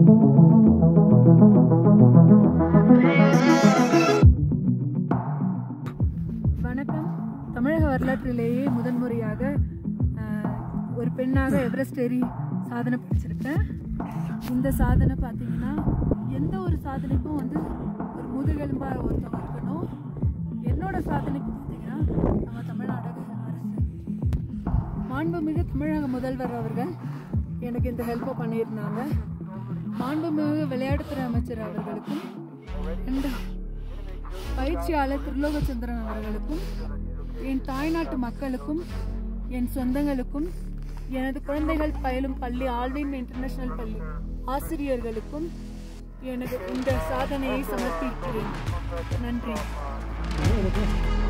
வணக்கம் தமிழக வரலாற்றிலேயே முதன்முறையாக ஆஹ், ஒரு பெண்ணாக எவரெஸ்ட் ஏறி சாதனை படிச்சிருக்கேன் இந்த சாதனை பார்த்தீங்கன்னா எந்த ஒரு சாதனைக்கும் வந்து ஒரு முதுகெலும்பாக ஒருத்தவங்க இருக்கணும் என்னோட சாதனைக்கு பார்த்தீங்கன்னா நம்ம தமிழ்நாடு அரசு மாண்புமிகு தமிழக முதல்வர் அவர்கள் எனக்கு இந்த ஹெல்ப்பை பண்ணியிருந்தாங்க மாண்புமிகு விளையாட்டுத்துறை அமைச்சர் அவர்களுக்கும் and பயிற்சியாளர் திருலோகச்சந்திரன் அவர்களுக்கும் என் தாய்நாட்டு மக்களுக்கும் என் சொந்தங்களுக்கும் எனது குழந்தைகள் பயிலும் பள்ளி ஆல்வின் இன்டர்நேஷனல் பள்ளி ஆசிரியர்களுக்கும் எனக்கு இந்த சாதனையை சமர்ப்பிக்கிறேன் நன்றி